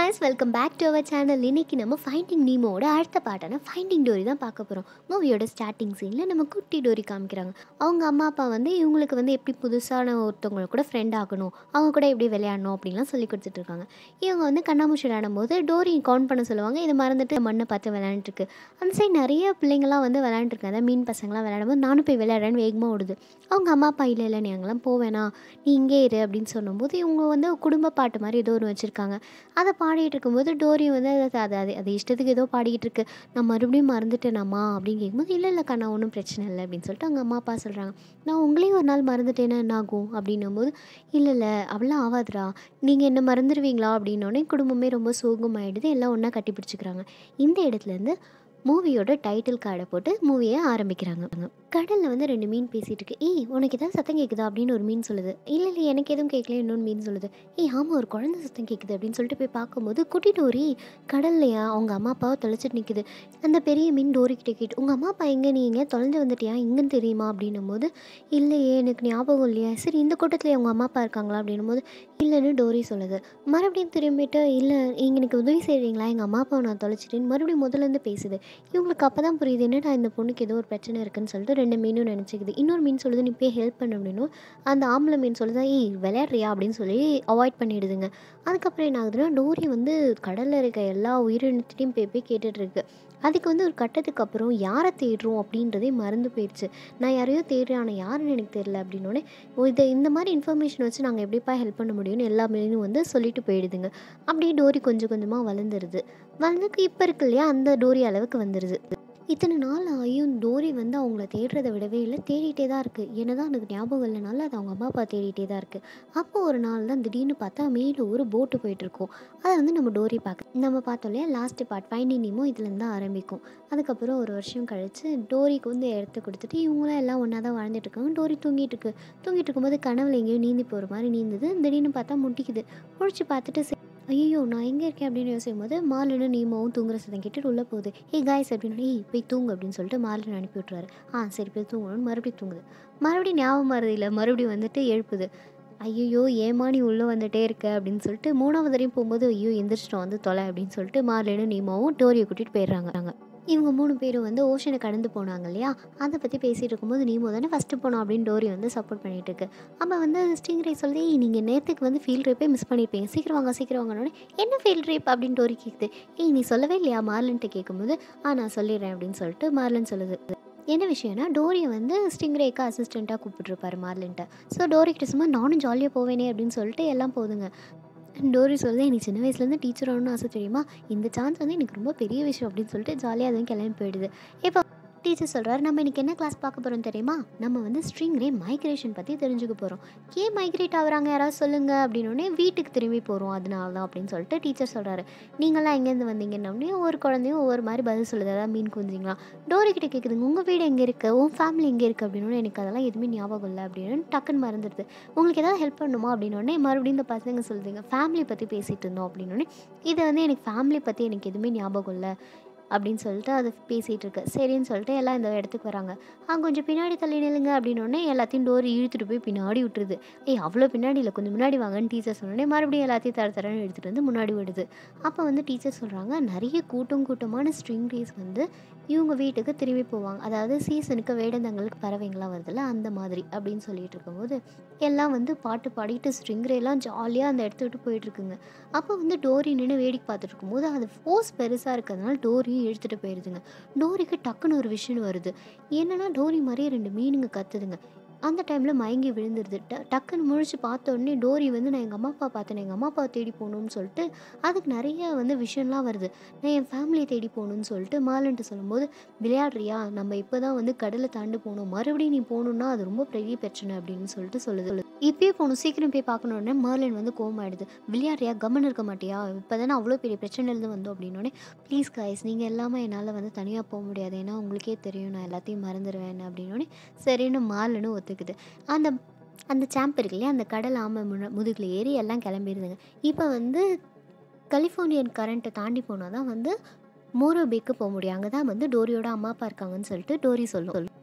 guys welcome back to our channel இன்னைக்கு நம்ம finding நீமோட அடுத்த பாட்டான ஃபைண்டிங் டோரி தான் பார்க்க போகிறோம் மூவியோட ஸ்டார்டிங் சீனில் நம்ம குட்டி டோரி காமிக்கிறாங்க அவங்க அம்மா அப்பா வந்து இவங்களுக்கு வந்து எப்படி புதுசான ஒருத்தவங்க கூட ஃப்ரெண்ட் ஆகணும் அவங்க கூட எப்படி விளையாடணும் அப்படின்லாம் சொல்லி கொடுத்துட்டு இருக்காங்க இவங்க வந்து கண்ணாமூச்சி விளையாடும் போது டோரி கவுண்ட் பண்ண சொல்லுவாங்க இதை மறந்துட்டு மண்ணை பார்த்து விளையாண்டுருக்கு அந்த சைடு நிறைய பிள்ளைங்களாம் வந்து விளையாண்டுருக்காங்க அதாவது மீன் பசங்களாம் விளையாடும் போது நானும் போய் விளையாடுறேன்னு வேகமாக ஓடுது அவங்க அம்மா அப்பா இல்லை இல்லை நீ அங்கெல்லாம் போவேணா நீ இங்கே இரு அப்படின்னு சொல்லும்போது இவங்க வந்து குடும்ப பாட்டு மாதிரி ஏதோ ஒன்று வச்சுருக்காங்க அதை பாடிட்டு இருக்கும்போது டோரி வந்து அது அது அது அது இஷ்டத்துக்கு ஏதோ பாடிக்கிட்டு இருக்கு நான் மறுபடியும் மறந்துட்டேனாம்மா அப்படின்னு கேட்கும்போது இல்லை இல்லைக்கா நான் ஒன்றும் பிரச்சனை இல்லை அப்படின்னு சொல்லிட்டு அவங்க அம்மா அப்பா சொல்கிறாங்க நான் உங்களையும் ஒரு நாள் மறந்துட்டேன்னா என்ன ஆகும் அப்படின்னும் போது இல்லை இல்லை அவ்வளோ ஆகாதுடா நீங்கள் என்ன மறந்துடுவீங்களா அப்படின்னோடனே குடும்பமே ரொம்ப சோகமாயிடுது எல்லாம் ஒன்றா கட்டி பிடிச்சிக்கிறாங்க இந்த இடத்துலேருந்து மூவியோட டைட்டில் கார்டை போட்டு மூவியை ஆரம்பிக்கிறாங்க கடலில் வந்து ரெண்டு மீன் பேசிகிட்டு இருக்கு ஏய் உனக்கு ஏதாவது சத்தம் கேட்குதா அப்படின்னு ஒரு மீன் சொல்லுது இல்லை இல்லை எனக்கு எதுவும் கேட்கல இன்னொன்று மீன் சொல்லுது ஏய் ஆமாம் ஒரு குழந்தை சத்தம் கேட்குது அப்படின்னு சொல்லிட்டு போய் பார்க்கும்போது குட்டி டோரி கடல்லையா அவங்க அம்மா அப்பாவை தொலைச்சிட்டு நிற்குது அந்த பெரிய மீன் டோரிக்கிட்ட கேட்டு உங்கள் அம்மா அப்பா எங்கே நீங்க தொலைஞ்சு வந்துட்டியா எங்கன்னு தெரியுமா அப்படின்னும் போது இல்லையே எனக்கு ஞாபகம் இல்லையா சரி இந்த கூட்டத்தில் அவங்க அம்மா அப்பா இருக்காங்களா அப்படின்னும் போது இல்லைன்னு டோரி சொல்லுது மறுபடியும் திரும்பிட்டு இல்லை நீங்கள் எனக்கு உதவி செய்கிறீங்களா எங்கள் அம்மா அப்பாவை நான் தொலைச்சிட்டேன்னு மறுபடியும் முதல்லேருந்து பேசுது இவங்களுக்கு அப்போ தான் புரியுது என்னடா இந்த பொண்ணுக்கு ஏதோ ஒரு பிரச்சனை இருக்குன்னு சொல்லிட்டு ரெண்டு மீனும் நினச்சிக்குது இன்னொரு மீன் சொல்லுது நீ போய் ஹெல்ப் பண்ண அப்படின்னும் அந்த ஆம்பளை மீன் சொல்லுதா ஏய் விளையாடுறியா அப்படின்னு சொல்லி அவாய்ட் பண்ணிடுதுங்க அதுக்கப்புறம் என்ன ஆகுதுன்னா டோரி வந்து கடலில் இருக்க எல்லா உயிரினத்தையும் போய் போய் கேட்டுட்ருக்கு அதுக்கு வந்து ஒரு கட்டத்துக்கு அப்புறம் யாரை தேடுறோம் அப்படின்றதே மறந்து போயிடுச்சு நான் யாரையோ தேடுறேன் ஆனால் யாருன்னு எனக்கு தெரியல அப்படின்னோடனே இதை இந்த மாதிரி இன்ஃபர்மேஷன் வச்சு நாங்கள் எப்படிப்பா ஹெல்ப் பண்ண முடியும்னு எல்லா மீனும் வந்து சொல்லிட்டு போயிடுதுங்க அப்படியே டோரி கொஞ்சம் கொஞ்சமாக வளர்ந்துருது வளர்ந்துக்கு இப்போ இருக்கு இல்லையா அந்த டோரி அளவுக்கு வந்துடுது இத்தனை நாள் ஆகியும் டோரி வந்து அவங்கள தேடுறதை விடவே இல்லை தேடிட்டே தான் இருக்குது என்ன தான் எனக்கு ஞாபகம் இல்லைனால அது அவங்க அம்மா அப்பா தேடிட்டே தான் இருக்குது அப்போ ஒரு நாள் தான் திடீர்னு பார்த்தா மேலே ஒரு போட்டு போயிட்டுருக்கோம் அதை வந்து நம்ம டோரி பார்க்க நம்ம பார்த்தோம் இல்லையா லாஸ்ட் பார்ட் ஃபைண்டிங் நீமோ இதுலேருந்து தான் ஆரம்பிக்கும் அதுக்கப்புறம் ஒரு வருஷம் கழித்து டோரிக்கு வந்து இடத்த கொடுத்துட்டு இவங்களாம் எல்லாம் ஒன்றா தான் வாழ்ந்துட்டு இருக்காங்க டோரி தூங்கிட்டு இருக்கு தூங்கிட்டு இருக்கும்போது கனவுல எங்கேயோ நீந்தி போகிற மாதிரி நீந்தது திடீர்னு பார்த்தா முட்டிக்குது முழிச்சு பார்த்துட்டு சரி, ஐயோ நான் எங்கே இருக்கேன் அப்படின்னு யோசிக்கும் போது மாலனும் நீமாவும் தூங்குற சத்தம் கேட்டுட்டு உள்ளே போகுது ஏய் காய்ஸ் அப்படின்னு ஏய் போய் தூங்கு அப்படின்னு சொல்லிட்டு மாலன் அனுப்பி விட்றாரு ஆ சரி போய் தூங்கணும்னு மறுபடியும் தூங்குது மறுபடியும் ஞாபகம் மறதி இல்லை மறுபடியும் வந்துட்டு எழுப்புது ஐயோ ஏமா நீ உள்ளே வந்துட்டே இருக்க அப்படின்னு சொல்லிட்டு மூணாவது வரையும் போகும்போது ஐயோ எந்திரிச்சிட்டோம் வந்து தொலை அப்படின்னு சொல்லிட்டு மார்லனும் நீமாவும் டோரியை கூட்டிகிட்டு போயிடுறாங்க இவங்க மூணு பேரும் வந்து ஓஷனை கடந்து போனாங்க இல்லையா அதை பற்றி பேசிகிட்டு இருக்கும்போது நீமோ தானே ஃபஸ்ட்டு போனோம் அப்படின்னு டோரி வந்து சப்போர்ட் பண்ணிட்டு இருக்கு அப்போ வந்து ஸ்டிங் ரே சொல்லி நீங்கள் நேற்றுக்கு வந்து ஃபீல்ட் ரேப்பே மிஸ் பண்ணியிருப்பீங்க சீக்கிரம் வாங்க சீக்கிரம் வாங்கன்னு என்ன ஃபீல்ட் ரேப் அப்படின்னு டோரி கேட்குது ஏய் நீ சொல்லவே இல்லையா மார்லன்ட்டு கேட்கும்போது ஆ நான் சொல்லிடுறேன் அப்படின்னு சொல்லிட்டு மார்லன் சொல்லுது என்ன விஷயம்னா டோரியை வந்து ஸ்டிங்ரேக்கு அசிஸ்டண்ட்டாக கூப்பிட்டுருப்பாரு மார்லன்ட்ட ஸோ டோரி கிட்ட சும்மா நானும் ஜாலியாக போவேனே அப்படின்னு சொல்லிட்டு எல்லாம் போதுங்க டோரி சொல்லுது எனக்கு சின்ன வயசுலேருந்து டீச்சர் ஆகணும்னு ஆசை தெரியுமா இந்த சான்ஸ் வந்து எனக்கு ரொம்ப பெரிய விஷயம் அப்படின்னு சொல்லிட்டு ஜாலியாக அதுவும் கிளம்பி போயிடுது இப்போ டீச்சர் சொல்கிறாரு நம்ம இன்றைக்கி என்ன கிளாஸ் பார்க்க போகிறோம் தெரியுமா நம்ம வந்து ஸ்ட்ரிங்ரே மைக்ரேஷன் பற்றி தெரிஞ்சுக்க போகிறோம் ஏன் மைக்ரேட் ஆகுறாங்க யாராவது சொல்லுங்கள் அப்படின்னோடனே வீட்டுக்கு திரும்பி போகிறோம் அதனால தான் அப்படின்னு சொல்லிட்டு டீச்சர் சொல்கிறாரு நீங்களாம் எங்கேருந்து வந்தீங்கன்னொடனே ஒவ்வொரு குழந்தையும் ஒவ்வொரு மாதிரி பதில் சொல்லுது அதாவது மீன் குஞ்சிங்களா டோரி கிட்ட கேட்குதுங்க உங்கள் வீடு எங்கே இருக்குது உன் ஃபேமிலி எங்கே இருக்குது அப்படின்னு எனக்கு அதெல்லாம் எதுவுமே ஞாபகம் இல்லை அப்படின்னு டக்குன்னு மறந்துடுது உங்களுக்கு ஏதாவது ஹெல்ப் பண்ணுமா அப்படின்னோடனே மறுபடியும் இந்த பசங்க சொல்லுதுங்க ஃபேமிலி பற்றி பேசிகிட்டு இருந்தோம் அப்படின்னோடனே இது வந்து எனக்கு ஃபேமிலி பற்றி எனக்கு எதுவுமே ஞாபகம் இல்லை அப்படின்னு சொல்லிட்டு அது பேசிகிட்டு இருக்கு சரின்னு சொல்லிட்டு எல்லாம் இந்த இடத்துக்கு வராங்க ஆ கொஞ்சம் பின்னாடி தள்ளி நில்லுங்க அப்படின்னோடனே எல்லாத்தையும் டோர் இழுத்துட்டு போய் பின்னாடி விட்டுருது ஏய் அவ்வளோ பின்னாடி இல்லை கொஞ்சம் முன்னாடி வாங்கன்னு டீச்சர் சொன்னோடனே மறுபடியும் எல்லாத்தையும் தர தரன்னு எடுத்துகிட்டு வந்து முன்னாடி விடுது அப்போ வந்து டீச்சர் சொல்கிறாங்க நிறைய கூட்டம் கூட்டமான ஸ்ட்ரிங் ரேஸ் வந்து இவங்க வீட்டுக்கு திரும்பி போவாங்க அதாவது சீசனுக்கு வேடந்தங்களுக்கு பறவைங்களாம் வருதுல்ல அந்த மாதிரி அப்படின்னு சொல்லிட்டு இருக்கும்போது எல்லாம் வந்து பாட்டு பாடிட்டு ஸ்ட்ரிங்ரேலாம் ஜாலியாக அந்த இடத்த விட்டு போயிட்டுருக்குங்க அப்போ வந்து டோரி நின்று வேடிக்கை பார்த்துட்டு இருக்கும்போது அது ஃபோர்ஸ் பெருசாக இருக்கிறதுனால டோரியும் இழுத்துட்டு போயிடுதுங்க டோரிக்கு டக்குன்னு ஒரு விஷயம் வருது என்னன்னா டோரி மாதிரியே ரெண்டு மீனுங்க கத்துதுங்க அந்த டைமில் மயங்கி விழுந்துருது ட டக்குன்னு முழிச்சு பார்த்த உடனே டோரி வந்து நான் எங்கள் அம்மா அப்பா பார்த்தேன் எங்கள் அம்மா அப்பா தேடி போகணும்னு சொல்லிட்டு அதுக்கு நிறைய வந்து விஷயம்லாம் வருது நான் என் ஃபேமிலியை தேடி போகணும்னு சொல்லிட்டு மாலன்ட்டு சொல்லும்போது விளையாடுறியா நம்ம இப்போ தான் வந்து கடலை தாண்டி போகணும் மறுபடியும் நீ போகணுன்னா அது ரொம்ப பெரிய பிரச்சனை அப்படின்னு சொல்லிட்டு சொல்லுது இப்பயே போகணும் சீக்கிரம் போய் பார்க்கணுன்னே மர்லின் வந்து கோமாயிடுது விளையாடுறியா கம்மன் இருக்க மாட்டியா இப்போ தானே அவ்வளோ பெரிய பிரச்சனையிலேருந்து வந்தோம் அப்படின்னோடனே ப்ளீஸ் காய்ஸ் நீங்கள் எல்லாமே என்னால் வந்து தனியாக போக முடியாது ஏன்னா உங்களுக்கே தெரியும் நான் எல்லாத்தையும் மறந்துடுவேன் அப்படின்னோடனே சரின்னு மாலனும் ஒத்துக்குது அந்த அந்த சாம்ப் இருக்கு இல்லையா அந்த கடல் ஆமை முன முதுகில் ஏறி எல்லாம் கிளம்பிடுதுங்க இப்போ வந்து கலிஃபோர்னியன் கரண்ட்டை தாண்டி போனால் தான் வந்து மோரோபேக்கு போக முடியும் அங்கே தான் வந்து டோரியோட அம்மா அப்பா இருக்காங்கன்னு சொல்லிட்டு டோரி சொல்லும்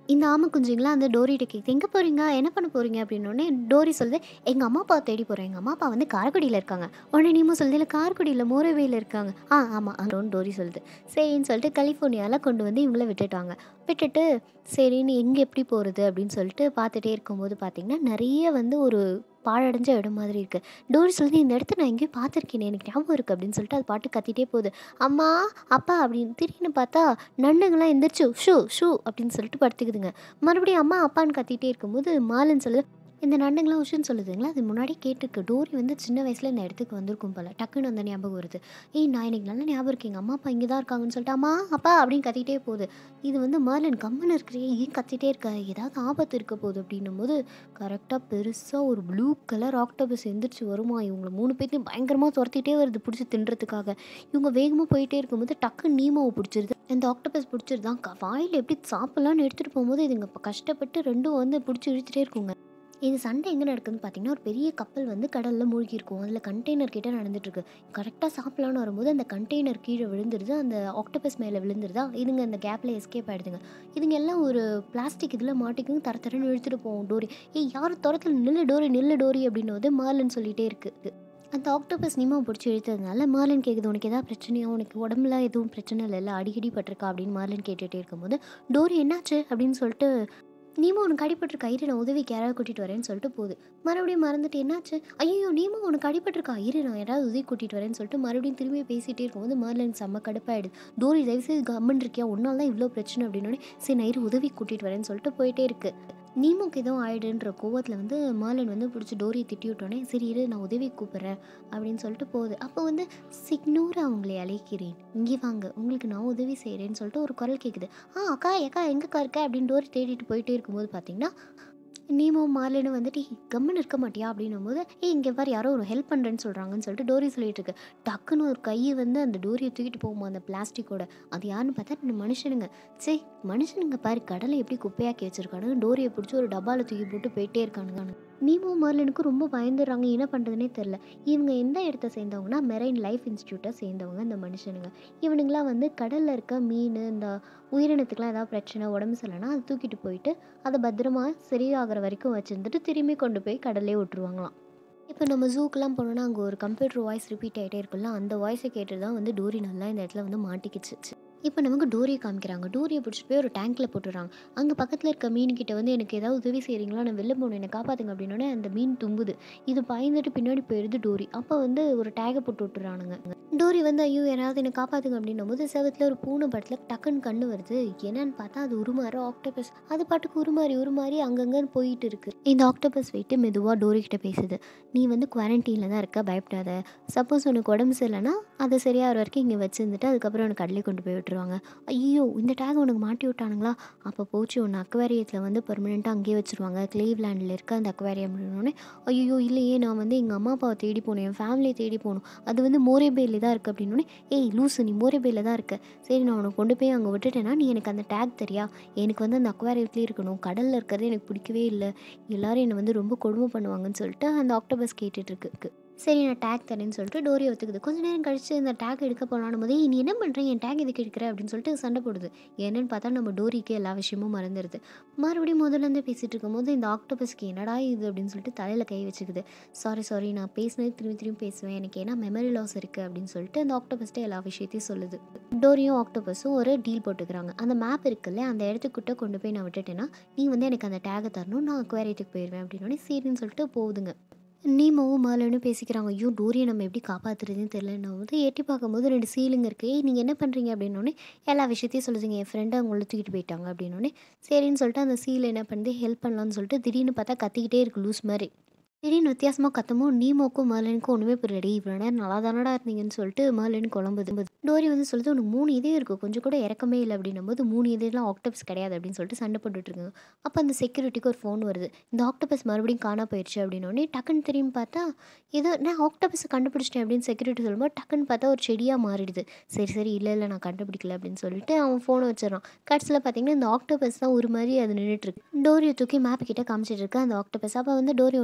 இந்த ஆமை குஞ்சுங்களாம் அந்த டோரிகிட்ட கேட்குது எங்கே போகிறீங்க என்ன பண்ண போகிறீங்க அப்படின்னோடனே டோரி சொல்லுது எங்கள் அம்மா அப்பா தேடி போகிறேன் எங்கள் அம்மா அப்பா வந்து காரைக்குடியில் இருக்காங்க உடனே நீமும் சொல்லுது இல்லை காரைக்குடியில் மோரவேயில் இருக்காங்க ஆ ஆமாம் அங்கோன்னு டோரி சொல்லுது சரின்னு சொல்லிட்டு கலிஃபோர்னியாவில் கொண்டு வந்து இவங்கள விட்டுட்டாங்க விட்டுட்டு சரின்னு எங்கே எப்படி போகிறது அப்படின்னு சொல்லிட்டு பார்த்துட்டே இருக்கும்போது பார்த்திங்கன்னா நிறைய வந்து ஒரு பாழடைஞ்ச இடம் மாதிரி இருக்குது டோரி சொல்லுது இந்த இடத்த நான் எங்கேயும் பார்த்துருக்கேனே எனக்கு ஞாபகம் இருக்குது அப்படின்னு சொல்லிட்டு அது பாட்டு கத்திட்டே போகுது அம்மா அப்பா அப்படின்னு திடீர்னு பார்த்தா நண்டுங்களாம் எந்திரிச்சு ஷூ ஷூ அப்படின்னு சொல்லிட்டு படுத்துக்குதுங்க மறுபடியும் அம்மா அப்பான்னு கத்திட்டே இருக்கும்போது மாலன் சொல்லுது இந்த நண்டுங்களாம் உஷுன்னு சொல்லுதுங்களா அது முன்னாடி கேட்டிருக்கு டோரி வந்து சின்ன வயசில் இந்த இடத்துக்கு வந்திருக்கும் போல டக்குன்னு அந்த ஞாபகம் வருது ஏய் நான் எனக்கு நல்ல ஞாபகம் இருக்கு எங்கள் அம்மா அப்பா இங்கே தான் இருக்காங்கன்னு சொல்லிட்டு அம்மா அப்பா அப்படின்னு கத்திட்டே போகுது இது வந்து மாலன் கம்மன் இருக்கிறே ஏன் கத்திட்டே இருக்க ஏதாவது ஆபத்து இருக்க போகுது அப்படின்னும் போது கரெக்டாக பெருசாக ஒரு ப்ளூ கலர் ஆக்டோபஸ் எந்திரிச்சு வருமா இவங்களை மூணு பேர்த்தையும் பயங்கரமாக துரத்திட்டே வருது பிடிச்சி தின்றதுக்காக இவங்க வேகமாக போயிட்டே இருக்கும்போது டக்குன்னு நீமாவை பிடிச்சிருது அந்த ஆக்டோபஸ் பிடிச்சிருதான் வாயில் எப்படி சாப்பிட்லான்னு எடுத்துகிட்டு போகும்போது இதுங்க இப்போ கஷ்டப்பட்டு ரெண்டும் வந்து பிடிச்சி இழுத்துட்டே இருக்குங்க இது சண்டை எங்கே நடக்குதுன்னு பார்த்தீங்கன்னா ஒரு பெரிய கப்பல் வந்து கடலில் மூழ்கி இருக்கும் அதில் கண்டெய்னர் கிட்ட நடந்துட்டுருக்கு கரெக்டாக சாப்பிட்லான்னு வரும்போது அந்த கண்டெய்னர் கீழே விழுந்துருது அந்த ஆக்டோபஸ் மேலே விழுந்துருதா இதுங்க அந்த கேப்பில் எஸ்கேப் ஆகிடுதுங்க இதுங்க எல்லாம் ஒரு பிளாஸ்டிக் இதில் மாட்டிக்கும் தர தரன்னு இழுத்துட்டு போவோம் டோரி ஏய் யார் துரத்தில் நில்லு டோரி நில்லு டோரி அப்படின்னு வந்து மாலன்னு சொல்லிகிட்டே இருக்குது அந்த ஆக்டோபஸ் நீமா பிடிச்சி இழுத்ததுனால மார்லன் கேட்குது உனக்கு எதாவது பிரச்சனையா உனக்கு உடம்புல எதுவும் பிரச்சனை இல்லைல்ல அடிக்கடி பட்டிருக்கா அப்படின்னு மார்லன் கேட்டுகிட்டே இருக்கும்போது டோரி என்னாச்சு அப்படின்னு சொல்லிட்டு நீமா உனக்கு அடிபட்டிருக்கா இரு நான் உதவிக்கு யாராவது கூட்டிகிட்டு வரேன்னு சொல்லிட்டு போகுது மறுபடியும் மறந்துட்டு என்னாச்சு ஐயோ நீமா உனக்கு அடிபட்டிருக்கா இரு நான் யாராவது உதவி கூட்டிகிட்டு வரேன்னு சொல்லிட்டு மறுபடியும் திரும்பி பேசிகிட்டே இருக்கும்போது மார்லன் செம்ம கடுப்பாயிடுது டோரி தயவுசெய்து கம்மன் இருக்கியா உன்னால தான் இவ்வளோ பிரச்சனை அப்படின்னோடனே சரி நான் இரு உதவி கூட்டிகிட்டு வரேன்னு சொல்லிட்டு போயிட்டே இருக்கு நீமுக்கு எதுவும் ஆயிடுன்ற கோவத்தில் வந்து மாலன் வந்து பிடிச்சி டோரியை திட்டி விட்டோன்னே சரி இரு நான் உதவி கூப்பிட்றேன் அப்படின்னு சொல்லிட்டு போகுது அப்போ வந்து சிக்னூர் அவங்களை அழைக்கிறேன் இங்கே வாங்க உங்களுக்கு நான் உதவி செய்கிறேன்னு சொல்லிட்டு ஒரு குரல் கேட்குது ஆ அக்கா அக்கா எங்கக்கா இருக்க அப்படின்னு டோரி தேடிட்டு போயிட்டே இருக்கும்போது பார்த்தீங்கன்னா நீமோ மார்லனும் வந்துட்டு "ஏய், கம்முன்னு இருக்க மாட்டியா அப்படின்னும் போது ஏ இங்கே பாரு யாரோ ஒரு ஹெல்ப் பண்ணுறேன்னு சொல்கிறாங்கன்னு சொல்லிட்டு டோரி சொல்லிட்டு இருக்கு டக்குன்னு ஒரு கையை வந்து அந்த டோரியை தூக்கிட்டு போகுமா அந்த பிளாஸ்டிக்கோட அது யாருன்னு பார்த்தா ரெண்டு மனுஷனுங்க சே மனுஷனுங்க பாரு கடலை எப்படி குப்பையாக்கி வச்சிருக்கானுங்க டோரியை பிடிச்சி ஒரு டப்பாவில் தூக்கி போட்டு போயிட்டே இருக்கானுங்க நீமோ மார்லனுக்கு ரொம்ப பயந்துடுறாங்க என்ன பண்ணுறதுனே தெரில இவங்க எந்த இடத்த சேர்ந்தவங்கன்னா மெரைன் லைஃப் இன்ஸ்டியூட்டை சேர்ந்தவங்க இந்த மனுஷனுங்க இவனுங்களாம் வந்து கடலில் இருக்க மீன் இந்த உயிரினத்துக்குலாம் ஏதாவது பிரச்சனை உடம்பு சரியில்லைனா அதை தூக்கிட்டு போயிட்டு அதை பத்திரமா சரியாகிற வரைக்கும் வச்சுருந்துட்டு திரும்பி கொண்டு போய் கடல்லே விட்டுருவாங்களாம் இப்போ நம்ம ஜூக்கெலாம் போனோம்னா அங்கே ஒரு கம்ப்யூட்டர் வாய்ஸ் ரிப்பீட் ஆகிட்டே இருக்குல்ல அந்த வாய்ஸை கேட்டு தான் வந்து டோரி நல்லா இந்த இடத்துல வந்து மாட்டிக்கிச்சு இப்போ நமக்கு டோரியை காமிக்கிறாங்க டோரியை பிடிச்சிட்டு போய் ஒரு டேங்க்கில் போட்டுடுறாங்க அங்கே பக்கத்தில் இருக்க மீன்கிட்ட வந்து எனக்கு ஏதாவது உதவி செய்கிறீங்களா நான் வெளில போகணும் என்னை காப்பாற்றுங்க அப்படின்னோடனே அந்த மீன் தும்புது இது பயந்துட்டு பின்னாடி போயிடுது டோரி அப்போ வந்து ஒரு டேகை போட்டு விட்டுறானுங்க டோரி வந்து ஐயோ யாராவது என்னை காப்பாற்றுங்க அப்படின்னும் போது செவத்தில் ஒரு பூனை படத்தில் டக்குன்னு கண்ணு வருது என்னன்னு பார்த்தா அது உருமாற ஆக்டோபஸ் அது பாட்டுக்கு உருமாறி உருமாறி அங்கங்கே போயிட்டு இருக்கு இந்த ஆக்டோபஸ் போயிட்டு மெதுவாக டோரி கிட்ட பேசுது நீ வந்து குவாரண்டைனில் தான் இருக்க பயப்படாத சப்போஸ் உனக்கு உடம்பு சரியில்லைன்னா அதை சரியாகிற வரைக்கும் இங்கே வச்சுருந்துட்டு அதுக்கப்புறம் உனக்கு கடலே கொண்டு போய் விட்டுருவாங்க ஐயோ இந்த டேக் உனக்கு மாட்டி விட்டானுங்களா அப்போ போச்சு ஒன்று அக்வேரியத்தில் வந்து பெர்மனெண்ட்டாக அங்கேயே வச்சுருவாங்க கிளீவ்லேண்டில் இருக்க அந்த அக்வேரியம் அப்படின்னோடனே ஐயோ இல்லையே நான் வந்து எங்கள் அம்மா அப்பாவை தேடி போகணும் என் ஃபேமிலியை தேடி போகணும் அது வந்து மோரேபேயில் தான் இருக்குது அப்படின்னோடனே ஏய் லூசு நீ மோரேபேயில் தான் இருக்க சரி நான் உனக்கு கொண்டு போய் அங்கே விட்டுட்டேன்னா நீ எனக்கு அந்த டேக் தெரியா எனக்கு வந்து அந்த அக்வேரியத்துலேயே இருக்கணும் கடலில் இருக்கிறது எனக்கு பிடிக்கவே இல்லை எல்லாரும் என்னை வந்து ரொம்ப கொடுமை பண்ணுவாங்கன்னு சொல்லிட்டு அந்த ஆக்டோபஸ் கேட்டுட்ருக்கு சரி நான் டேக் தரேன்னு சொல்லிட்டு டோரி ஒத்துக்குது கொஞ்ச நேரம் கழிச்சு இந்த டேக் எடுக்க போனாலும் போது நீ என்ன பண்ணுறீங்க என் டேக் எதுக்கு எடுக்கிற அப்படின்னு சொல்லிட்டு சண்டை போடுது என்னன்னு பார்த்தா நம்ம டோரிக்கு எல்லா விஷயமும் மறந்துடுது மறுபடியும் முதல்ல இருந்து பேசிகிட்டு இருக்கும்போது இந்த ஆக்டோபஸ்க்கு என்னடா இது அப்படின்னு சொல்லிட்டு தலையில் கை வச்சுக்குது சாரி சாரி நான் பேசினது திரும்பி திரும்பி பேசுவேன் எனக்கு ஏன்னா மெமரி லாஸ் இருக்குது அப்படின்னு சொல்லிட்டு அந்த ஆக்டோபஸ்ட்டு எல்லா விஷயத்தையும் சொல்லுது டோரியும் ஆக்டோபஸும் ஒரு டீல் போட்டுக்கிறாங்க அந்த மேப் இருக்குல்ல அந்த இடத்துக்கிட்ட கொண்டு போய் நான் விட்டுட்டேன்னா நீ வந்து எனக்கு அந்த டேகை தரணும் நான் அக்வேரியத்துக்கு போயிடுவேன் அப்படின்னோடனே சரின்னு சொல்லிட்டு போகுதுங்க நீமாவும் மாலனும் பேசிக்கிறாங்க ஐயோ டோரியை நம்ம எப்படி காப்பாற்றுறதுன்னு தெரியலன்னு வந்து எட்டி பார்க்கும்போது ரெண்டு சீலுங்க இருக்கு ஏய் நீங்கள் என்ன பண்ணுறீங்க அப்படின்னோடனே எல்லா விஷயத்தையும் சொல்லுதுங்க என் ஃப்ரெண்டு அவங்கள தூக்கிட்டு போயிட்டாங்க அப்படின்னோடனே சரின்னு சொல்லிட்டு அந்த சீல் என்ன பண்ணுது ஹெல்ப் பண்ணலான்னு சொல்லிட்டு திடீர்னு பார்த்தா கத்திக்கிட்டே இருக்கு லூஸ் மாதிரி திடீர்னு வித்தியாசமாக கத்தமோ நீமோக்கும் மர்லனுக்கும் ஒன்றுமே புரியடி இவ்வளோ நேரம் நல்லா தானடா இருந்தீங்கன்னு சொல்லிட்டு மர்லன் குழம்புது டோரி வந்து சொல்லுது உனக்கு மூணு இதே இருக்கும் கொஞ்சம் கூட இறக்கமே இல்லை அப்படின்னும் போது மூணு இதெல்லாம் ஆக்டோபஸ் கிடையாது அப்படின்னு சொல்லிட்டு சண்டை போட்டுட்டு இருக்காங்க அப்போ அந்த செக்யூரிட்டிக்கு ஒரு ஃபோன் வருது இந்த ஆக்டோபஸ் மறுபடியும் காணா போயிடுச்சு அப்படின்னோடனே டக்குன்னு திரும்பி பார்த்தா ஏதோ நான் ஆக்டோபஸை கண்டுபிடிச்சிட்டேன் அப்படின்னு செக்யூரிட்டி சொல்லும்போது டக்குன்னு பார்த்தா ஒரு செடியாக மாறிடுது சரி சரி இல்லை இல்லை நான் கண்டுபிடிக்கல அப்படின்னு சொல்லிட்டு அவன் ஃபோனை வச்சிடறான் கடைசியில் பார்த்தீங்கன்னா இந்த ஆக்டோபஸ் தான் ஒரு மாதிரி அது நின்றுட்டு இருக்கு டோரியை தூக்கி மேப் கிட்ட காமிச்சிட்டு இருக்கு அந்த ஆக்டோபஸ் அப்போ வந்து டோரி ஒன்று ஒன்றா படுத்து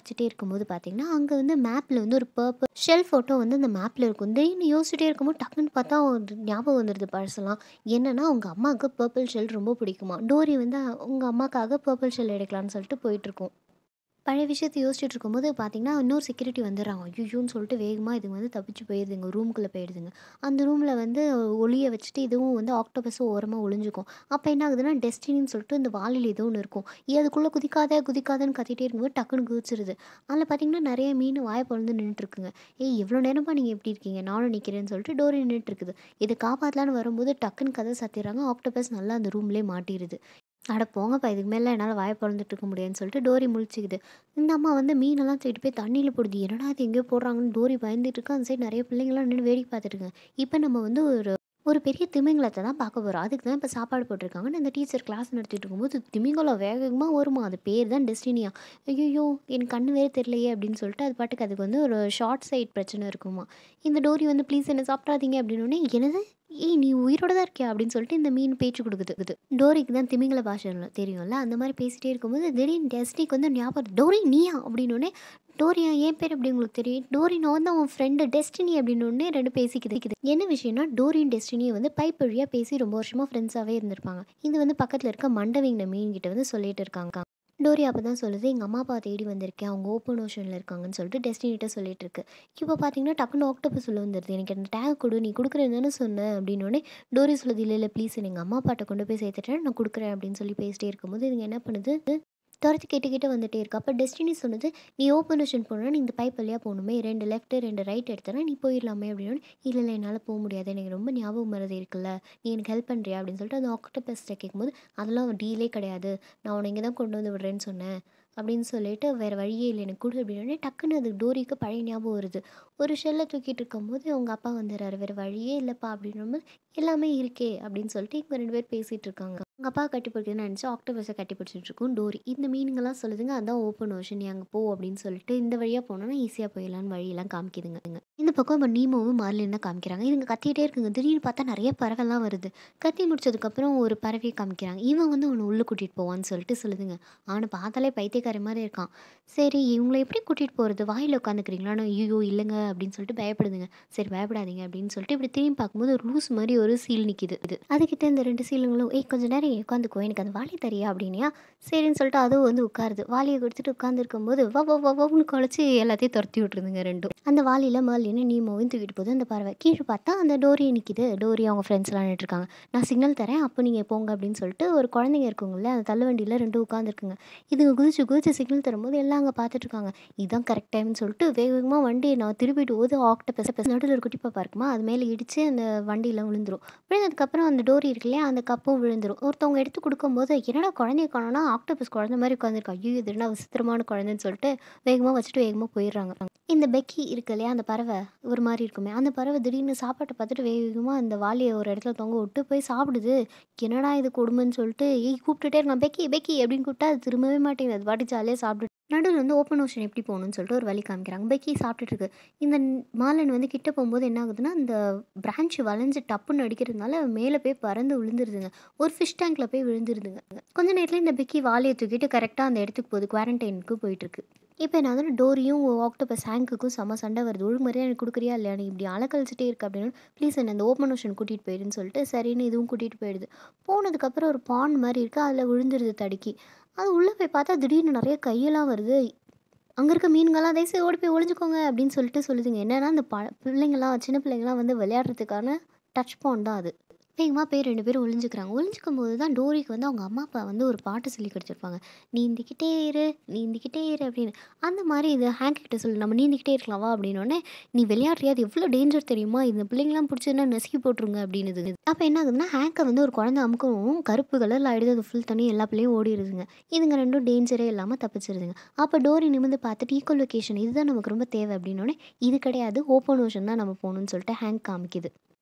படிச்சுட்டே இருக்கும்போது பார்த்தீங்கன்னா அங்கே வந்து மேப்பில் வந்து ஒரு பர்பிள் ஷெல் ஃபோட்டோ வந்து அந்த மேப்பில் இருக்கும் திடீர்னு யோசிச்சுட்டே இருக்கும்போது டக்குன்னு பார்த்தா ஒரு ஞாபகம் வந்துடுது பழசெல்லாம் என்னன்னா அவங்க அம்மாவுக்கு பர்பிள் ஷெல் ரொம்ப பிடிக்குமா டோரி வந்து உங்கள் அம்மாக்காக பர்பிள் ஷெல் எடுக்கலாம்னு சொல்லிட்டு போயிட்டுருக்கோம் பழைய விஷயத்தை யோசிச்சுட்டு இருக்கும்போது பார்த்தீங்கன்னா இன்னொரு செக்யூரிட்டி வந்துடுறாங்க ஐயோன்னு சொல்லிட்டு வேகமாக இதுங்க வந்து தப்பிச்சு போயிடுதுங்க ரூமுக்குள்ளே போயிடுதுங்க அந்த ரூமில் வந்து ஒளியை வச்சுட்டு இதுவும் வந்து ஆக்டோபஸும் ஓரமாக ஒளிஞ்சுக்கும் அப்போ என்ன ஆகுதுன்னா டெஸ்டினின்னு சொல்லிட்டு இந்த வாலில் ஏதோ ஒன்று இருக்கும் ஏ அதுக்குள்ளே குதிக்காத குதிக்காதன்னு கத்திட்டே இருக்கும்போது டக்குன்னு குதிச்சிருது அதில் பார்த்தீங்கன்னா நிறைய மீன் வாயை பொழுது நின்றுட்டுருக்குங்க ஏய் எவ்வளோ நேரமாக நீங்கள் எப்படி இருக்கீங்க நானும் நிற்கிறேன்னு சொல்லிட்டு டோரி நின்றுட்டு இருக்குது இதை காப்பாற்றலான்னு வரும்போது டக்குன்னு கதை சத்திடுறாங்க ஆக்டோபஸ் நல்லா அந்த ரூம்லேயே மாட்டிடுது அட போங்கப்பா இதுக்கு மேலே என்னால் வாயை பிறந்துட்டு இருக்க முடியாதுன்னு சொல்லிட்டு டோரி முழிச்சிக்குது இந்த அம்மா வந்து மீனெல்லாம் தூக்கிட்டு போய் தண்ணியில் போடுது என்னடா இது எங்கேயோ போடுறாங்கன்னு டோரி பயந்துட்டு இருக்கு அந்த சைடு நிறைய பிள்ளைங்களாம் நின்று வேடிக்கை பார்த்துட்டு இப்போ நம்ம வந்து ஒரு ஒரு பெரிய திமிங்கலத்தை தான் பார்க்க போகிறோம் அதுக்கு தான் இப்போ சாப்பாடு போட்டிருக்காங்கன்னு இந்த டீச்சர் கிளாஸ் நடத்திட்டு இருக்கும்போது திமிங்கலம் வேக வேகமாக வருமா அது பேர் தான் டெஸ்டினியா ஐயோ எனக்கு கண்ணு வேறு தெரியலையே அப்படின்னு சொல்லிட்டு அது பாட்டுக்கு அதுக்கு வந்து ஒரு ஷார்ட் சைட் பிரச்சனை இருக்குமா இந்த டோரி வந்து ப்ளீஸ் என்ன சாப்பிட்றாதீங்க அப்படின்னு எனது ஏய் நீ உயிரோட தான் இருக்கியா அப்படின்னு சொல்லிட்டு இந்த மீன் பேச்சு கொடுக்குது டோரிக்கு தான் திமிங்கல பாஷை தெரியும்ல அந்த மாதிரி பேசிட்டே இருக்கும்போது திடீர்னு டெஸ்டிக்கு வந்து ஞாபகம் டோரி நீயா அப்படின்னு டோரியா என் பேர் எப்படி உங்களுக்கு தெரியும் டோரி நான் வந்து அவன் ஃப்ரெண்டு டெஸ்டினி அப்படின்னு ரெண்டு பேசிக்குது என்ன விஷயம்னா டோரியும் டெஸ்டினியை வந்து பைப் வழியாக பேசி ரொம்ப வருஷமாக ஃப்ரெண்ட்ஸாகவே இருந்திருப்பாங்க இது வந்து பக்கத்தில் இருக்க மண்டவிங்கின மீன் கிட்ட வந்து சொல்லிட்டு இருக்காங்க டோரி அப்போ தான் சொல்லுது எங்கள் அம்மா அப்பா தேடி வந்திருக்கேன் அவங்க ஓப்பன் ஓஷனில் இருக்காங்கன்னு சொல்லிட்டு டெஸ்டினிட்ட சொல்லிட்டு இருக்கு இப்போ பார்த்தீங்கன்னா டக்குன்னு ஆக்டோபஸ் சொல்ல வந்துடுது எனக்கு அந்த டேக் கொடு நீ கொடுக்குறேன்னு தானே சொன்னேன் அப்படின்னோடனே டோரி சொல்லுது இல்லை இல்லை ப்ளீஸ் எங்கள் அம்மா அப்பாட்ட கொண்டு போய் சேர்த்துட்டேன் நான் கொடுக்குறேன் அப்படின்னு சொல்லி பேசிட்டே இருக்கும்போது இதுங்க என்ன பண்ணுது துரத்து கேட்டு கேட்டு வந்துட்டே இருக்கு அப்போ டெஸ்டினி சொன்னது நீ ஓப்பன் ஓஷன் போகணுன்னா நீ இந்த பைப் வழியாக போகணுமே ரெண்டு லெஃப்ட்டு ரெண்டு ரைட் எடுத்தனா நீ போயிடலாமே அப்படின்னு இல்லை இல்லை என்னால் போக முடியாது எனக்கு ரொம்ப ஞாபகம் மறதி இருக்குல்ல நீ எனக்கு ஹெல்ப் பண்ணுறியா அப்படின்னு சொல்லிட்டு அந்த ஆக்டோபஸ்ட்டை கேட்கும்போது அதெல்லாம் டீலே கிடையாது நான் உன்னை இங்கே தான் கொண்டு வந்து விடுறேன்னு சொன்னேன் அப்படின்னு சொல்லிட்டு வேறு வழியே இல்லை எனக்கு கொடு அப்படின்னே டக்குன்னு அது டோரிக்கு பழைய ஞாபகம் வருது ஒரு ஷெல்லை தூக்கிட்டு இருக்கும்போது அவங்க அப்பா வந்துடுறாரு வேறு வழியே இல்லைப்பா அப்படின்னும்போது எல்லாமே இருக்கே அப்படின்னு சொல்லிட்டு இவங்க ரெண்டு பேர் பேசிகிட்டு இருக்காங்க அவங்க அப்பா கட்டி பிடிக்குதுன்னு நினச்சி ஆக்டோபஸை கட்டி பிடிச்சிட்டு இருக்கும் டோரி இந்த மீனுங்கெல்லாம் சொல்லுதுங்க அதான் ஓப்பன் ஓஷன் நீ அங்கே போ அப்படின்னு சொல்லிட்டு இந்த வழியாக போனோன்னா ஈஸியாக போயிடலான்னு வழியெல்லாம் காமிக்குதுங்க இந்த பக்கம் இப்போ நீமோவும் மார்லின் தான் காமிக்கிறாங்க இதுங்க கத்திட்டே இருக்குங்க திடீர்னு பார்த்தா நிறைய பறவைலாம் வருது கத்தி முடிச்சதுக்கப்புறம் ஒரு பறவையை காமிக்கிறாங்க இவன் வந்து ஒன்று உள்ளே கூட்டிகிட்டு போவான்னு சொல்லிட்டு சொல்லுதுங்க அவனை பார்த்தாலே பைத்தியக்கார மாதிரி இருக்கான் சரி இவங்களை எப்படி கூட்டிகிட்டு போகிறது வாயில் உட்காந்துக்கிறீங்களான்னு ஐயோ இல்லைங்க அப்படின்னு சொல்லிட்டு பயப்படுதுங்க சரி பயப்படாதீங்க அப்படின்னு சொல்லிட்டு இப்படி திரும்பி பார்க்கும்போது ஒரு லூஸ் மாதிரி ஒரு சீல் நிற்கிது இது அதுக்கிட்ட இந்த ரெண்டு சீலுங்களும் ஏய் கொஞ்சம் நேரம் இங்க உட்காந்துக்கோ எனக்கு அந்த வாலி தரியா அப்படின்னியா சரின்னு சொல்லிட்டு அதுவும் வந்து உட்காருது வாலியை கொடுத்துட்டு உட்காந்துருக்கும்போது வா வா வா வான்னு குழச்சி எல்லாத்தையும் துரத்தி விட்டுருதுங்க ரெண்டும் அந்த வாலியில் மேலின்னு நீமோவையும் தூக்கிட்டு போகுது அந்த பறவை கீழே பார்த்தா அந்த டோரி நிற்கிது டோரி அவங்க ஃப்ரெண்ட்ஸ்லாம் நின்றுருக்காங்க நான் சிக்னல் தரேன் அப்போ நீங்கள் போங்க அப்படின்னு சொல்லிட்டு ஒரு குழந்தைங்க இருக்குங்களே அந்த தள்ளுவண்டியில் ரெண்டு உட்காந்துருக்குங்க இதுங்க குதிச்சு குதிச்சு சிக்னல் தரும்போது எல்லாம் அங்கே பார்த்துட்டு இருக்காங்க இதுதான் கரெக்ட் டைம்னு சொல்லிட்டு வேக வேகமாக வண்டியை நான் திருப்பிட்டு போது ஆக்டபஸ் பெஸ் நடுவில் ஒரு குட்டி பாப்பா இருக்குமா அது மேலே இடித்து அந்த வண்டியில் விழுந்துரும் விழுந்ததுக்கப்புறம் அந்த டோரி இருக்கு இல்லையா அந்த கப்பும் விழுந்துரும் ஒருத்தவங்க எடுத்து கொடுக்கும்போது என்னடா குழந்தைய காணோன்னா ஆக்டோபஸ் குழந்தை மாதிரி உட்காந்துருக்கு ஐயோ இது என்ன விசித்திரமான குழந்தைன்னு சொல்லிட்டு வேகமாக வச்சுட்டு வேகமாக போயிடுறாங்க இந்த பெக்கி இருக்கு இல்லையா அந்த பறவை ஒரு மாதிரி இருக்குமே அந்த பறவை திடீர்னு சாப்பாட்டை பார்த்துட்டு வேக வேகமாக அந்த வாலியை ஒரு இடத்துல தொங்க விட்டு போய் சாப்பிடுது என்னடா இது கொடுமைன்னு சொல்லிட்டு ஏய் கூப்பிட்டுட்டே இருக்கான் பெக்கி பெக்கி அப்படின்னு கூப்பிட்டா அது திரும்பவே மாட்டேங்குது அது பாட்டு ஜாலியாக சாப்பிட்டு நடுவில் வந்து ஓப்பன் ஓஷன் எப்படி போகணும்னு சொல்லிட்டு ஒரு வழி காமிக்கிறாங்க பெக்கி சாப்பிட்டுட்டு இருக்கு இந்த மாலன் வந்து கிட்ட போகும்போது என்ன ஆகுதுன்னா அந்த பிரான்ச் வளைஞ்சு டப்புன்னு அடிக்கிறதுனால மேலே போய் பறந்து விழுந்துருதுங்க ஒரு ஃபிஷ் டேங்க்கில் போய் விழுந்துருதுங்க கொஞ்ச நேரத்தில் இந்த பெக்கி வாலியை தூக்கிட்டு கரெக்டாக அந்த இடத்துக்கு போகுது குவாரண்டைனுக்கு போயிட்டுருக்கு இப்போ என்ன வந்து டோரியும் ஆக்டோபஸ் ஹேங்குக்கும் செம்ம சண்டை வருது ஒழுங்குமுறையாக எனக்கு கொடுக்குறியா இல்லையா நீ இப்படி அலக்கழிச்சிட்டே இருக்கு அப்படின்னு ப்ளீஸ் என்ன அந்த ஓப்பன் ஓஷன் கூட்டிகிட்டு போயிடுன்னு சொல்லிட்டு சரின்னு இதுவும் கூட்டிகிட்டு போயிடுது போனதுக்கப்புறம் ஒரு பாண்ட் மாதிரி இருக்குது அதில் விழுந்துருது தடுக்கி அது உள்ளே போய் பார்த்தா திடீர்னு நிறைய கையெல்லாம் வருது அங்கே இருக்க மீன்கள்லாம் தயவுசெய்து ஓடி போய் ஒளிஞ்சுக்கோங்க அப்படின்னு சொல்லிட்டு சொல்லுதுங்க என்னன்னா அந்த ப பிள்ளைங்களாம் சின்ன பிள்ளைங்களாம் வந்து விளையாடுறதுக்கான டச் பாண்ட் தான் அது வேகமாக போய் ரெண்டு பேரும் ஒளிஞ்சுக்கிறாங்க ஒளிஞ்சிக்கும் போது தான் டோரிக்கு வந்து அவங்க அம்மா அப்பா வந்து ஒரு பாட்டு சொல்லி கொடுத்துருப்பாங்க நீந்திக்கிட்டே இரு நீந்திக்கிட்டே இரு அப்படின்னு அந்த மாதிரி இது ஹேங்க் கிட்ட சொல்லு நம்ம நீந்திக்கிட்டே இருக்கலாம் வா அப்படின்னோடனே நீ விளையாடுறியா அது எவ்வளோ டேஞ்சர் தெரியுமா இந்த பிள்ளைங்களாம் பிடிச்சதுன்னா நசுக்கி போட்டுருங்க அப்படின்னுது அப்போ என்ன ஆகுதுன்னா ஹேங்கை வந்து ஒரு குழந்தை அமுக்கவும் கருப்பு கலரில் ஆகிடுது அது ஃபுல் தண்ணி எல்லா பிள்ளையும் ஓடிடுதுங்க இதுங்க ரெண்டும் டேஞ்சரே இல்லாமல் தப்பிச்சிருதுங்க அப்போ டோரி நிமிந்து பார்த்துட்டு ஈக்குவல் லொக்கேஷன் இதுதான் நமக்கு ரொம்ப தேவை அப்படின்னோடனே இது கிடையாது ஓப்பன் ஓஷன் தான் நம்ம போகணும்னு சொல்லிட்டு ஹேங்க் காமிக்குது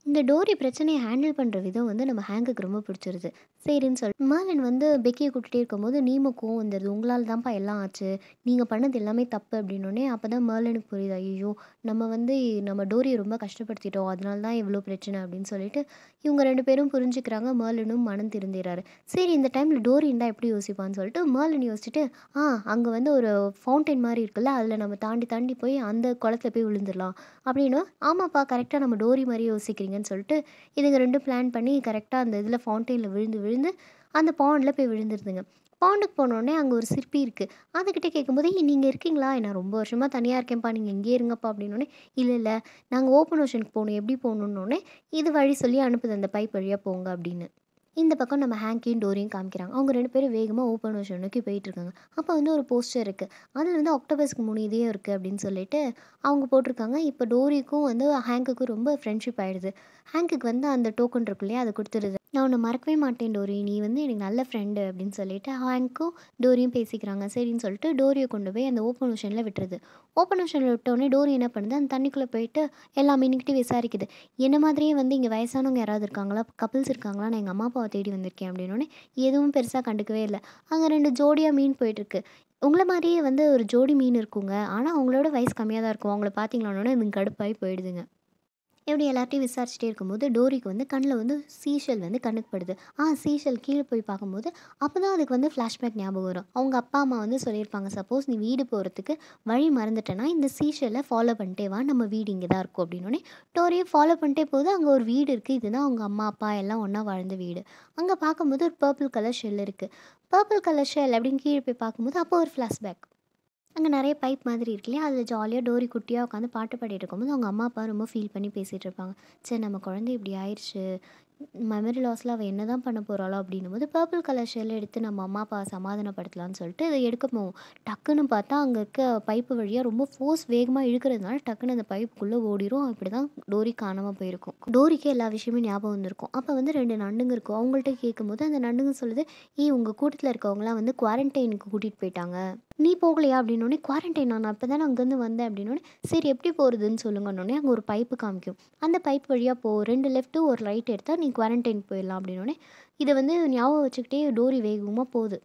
இந்த டோரி பிரச்சனையை ஹேண்டில் பண்ணுற விதம் வந்து நம்ம ஹேங்குக்கு ரொம்ப பிடிச்சிருது சரின்னு சொல்லி மேலன் வந்து பெக்கியை கூட்டிகிட்டே இருக்கும்போது நீமோ கோவம் வந்துடுது உங்களால் தான்ப்பா எல்லாம் ஆச்சு நீங்கள் பண்ணது எல்லாமே தப்பு அப்படின்னோடனே அப்போ தான் மேலனுக்கு புரியுது ஐயோ நம்ம வந்து நம்ம டோரியை ரொம்ப கஷ்டப்படுத்திட்டோம் அதனால தான் இவ்வளோ பிரச்சனை அப்படின்னு சொல்லிட்டு இவங்க ரெண்டு பேரும் புரிஞ்சுக்கிறாங்க மேலனும் மனம் திருந்திடுறாரு சரி இந்த டைமில் டோரி இருந்தால் எப்படி யோசிப்பான்னு சொல்லிட்டு மேலன் யோசிச்சுட்டு ஆ அங்கே வந்து ஒரு ஃபவுண்டைன் மாதிரி இருக்குல்ல அதில் நம்ம தாண்டி தாண்டி போய் அந்த குளத்துல போய் விழுந்துடலாம் அப்படின்னு ஆமாப்பா கரெக்டாக நம்ம டோரி மாதிரி யோசிக்கிறீங்கன்னு சொல்லிட்டு இதுங்க ரெண்டும் பிளான் பண்ணி கரெக்டாக அந்த இதில் ஃபவுண்டைனில் விழுந்து விழுந்து அந்த பாண்டில் போய் விழுந்துருதுங்க பாண்டுக்கு போனோடனே அங்கே ஒரு சிற்பி இருக்குது அதுக்கிட்ட கேட்கும்போது "ஏய், நீங்கள் இருக்கீங்களா நான் ரொம்ப வருஷமாக தனியாக இருக்கேன்ப்பா நீங்கள் இங்கேயே இருங்கப்பா அப்படின்னோடனே இல்லை இல்லை நாங்கள் ஓப்பன் ஓஷனுக்கு போகணும் எப்படி போகணுன்னொடனே இது வழி சொல்லி அனுப்புது அந்த பைப் வழியாக போங்க அப்படின்னு இந்த பக்கம் நம்ம ஹேங்கியும் டோரியும் காமிக்கிறாங்க அவங்க ரெண்டு பேரும் வேகமாக ஓப்பன் ஓஷன் நோக்கி போயிட்டு இருக்காங்க அப்போ வந்து ஒரு போஸ்டர் இருக்குது அதில் வந்து ஆக்டோபஸ்க்கு மூணு இதயம் இருக்குது அப்படின்னு சொல்லிட்டு அவங்க போட்டிருக்காங்க இப்போ டோரிக்கும் வந்து ஹேங்குக்கும் ரொம்ப ஃப்ரெண்ட்ஷிப் ஆகிடுது ஹேங்குக்கு வந்து அந்த டோக்கன் இருக்கு இல்லையா அதை கொடுத்துருது நான் உன்னை மறக்கவே மாட்டேன் டோரி நீ வந்து எனக்கு நல்ல ஃப்ரெண்டு அப்படின்னு சொல்லிட்டு ஹேங்க்கும் டோரியும் பேசிக்கிறாங்க சரின்னு சொல்லிட்டு டோரியை கொண்டு போய் அந்த ஓப்பன் ஓஷனில் விட்டுருது ஓப்பன் ஓஷனில் விட்டோடனே டோரி என்ன பண்ணுது அந்த தண்ணிக்குள்ளே போயிட்டு எல்லா மீனுக்கிட்டே விசாரிக்குது என்ன மாதிரியே வந்து இங்கே வயசானவங்க யாராவது இருக்காங்களா கப்பிள்ஸ் இருக்காங்களா நான் எங்கள் அம்மா அப்பாவை தேடி வந்திருக்கேன் அப்படின்னோடனே எதுவும் பெருசாக கண்டுக்கவே இல்லை அங்கே ரெண்டு ஜோடியாக மீன் போயிட்டுருக்கு உங்களை மாதிரியே வந்து ஒரு ஜோடி மீன் இருக்குங்க ஆனால் அவங்களோட வயசு கம்மியாக தான் இருக்கும் அவங்கள பார்த்தீங்களானோடனே இதுங்க கடுப்பாகி போயிடுதுங்க இப்படி எல்லார்ட்டையும் விசாரிச்சுட்டே இருக்கும்போது டோரிக்கு வந்து கண்ணில் வந்து சீஷல் வந்து கண்ணுக்கு படுது ஆ சீஷல் கீழே போய் பார்க்கும்போது அப்போ தான் அதுக்கு வந்து ஃப்ளாஷ்பேக் ஞாபகம் வரும் அவங்க அப்பா அம்மா வந்து சொல்லியிருப்பாங்க சப்போஸ் நீ வீடு போகிறதுக்கு வழி மறந்துட்டேன்னா இந்த சீஷலை ஃபாலோ பண்ணிட்டே வா நம்ம வீடு இங்கே தான் இருக்கும் அப்படின்னோடனே டோரியை ஃபாலோ பண்ணிட்டே போகுது அங்கே ஒரு வீடு இருக்குது இதுதான் அவங்க அம்மா அப்பா எல்லாம் ஒன்றா வாழ்ந்த வீடு அங்கே பார்க்கும்போது ஒரு பர்பிள் கலர் ஷெல் இருக்குது பர்பிள் கலர் ஷெல் அப்படின்னு கீழே போய் பார்க்கும்போது அப்போ ஒரு ஃப்ளாஷ்பேக் அங்கே நிறைய பைப் மாதிரி இருக்கு இல்லையா அதில் ஜாலியாக டோரி குட்டியாக உட்காந்து பாட்டு பாடிட்டு இருக்கும்போது அவங்க அம்மா அப்பா ரொம்ப ஃபீல் பண்ணி பேசிகிட்டு இருப்பாங்க சரி நம்ம குழந்தை இப்படி ஆயிடுச்சு மெமரி லாஸில் அவள் என்ன தான் பண்ண போகிறாளோ அப்படின்னும் போது பர்பிள் கலர் ஷெல் எடுத்து நம்ம அம்மா அப்பா சமாதானப்படுத்தலாம்னு சொல்லிட்டு இதை எடுக்க போவோம் டக்குன்னு பார்த்தா அங்கே இருக்க பைப்பு வழியாக ரொம்ப ஃபோர்ஸ் வேகமாக இழுக்கிறதுனால டக்குன்னு அந்த பைப்புக்குள்ளே ஓடிரும் அப்படி தான் டோரி காணாமல் போயிருக்கும் டோரிக்கு எல்லா விஷயமும் ஞாபகம் வந்திருக்கும் அப்போ வந்து ரெண்டு நண்டுங்க இருக்கும் அவங்கள்ட்ட கேட்கும்போது அந்த நண்டுங்க சொல்லுது ஏய் உங்கள் கூட்டத்தில் இருக்கவங்களாம் வந்து குவாரண்டைனுக்கு கூட்டிகிட்டு போயிட்டாங்க நீ போகலையா அப்படின்னோடனே குவாரண்டைன் நான் அப்போ தானே அங்கேருந்து வந்தேன் அப்படின்னோடனே சரி எப்படி போகிறதுன்னு சொல்லுங்கன்னொடனே அங்கே ஒரு பைப்பு காமிக்கும் அந்த பைப் வழியாக போ ரெண்டு லெஃப்ட்டு ஒரு ரைட் எடுத்தால் நீ குவாரண்டைன் போயிடலாம் அப்படின்னோடனே இதை வந்து ஞாபகம் வச்சுக்கிட்டே டோரி வேகமாக போகுது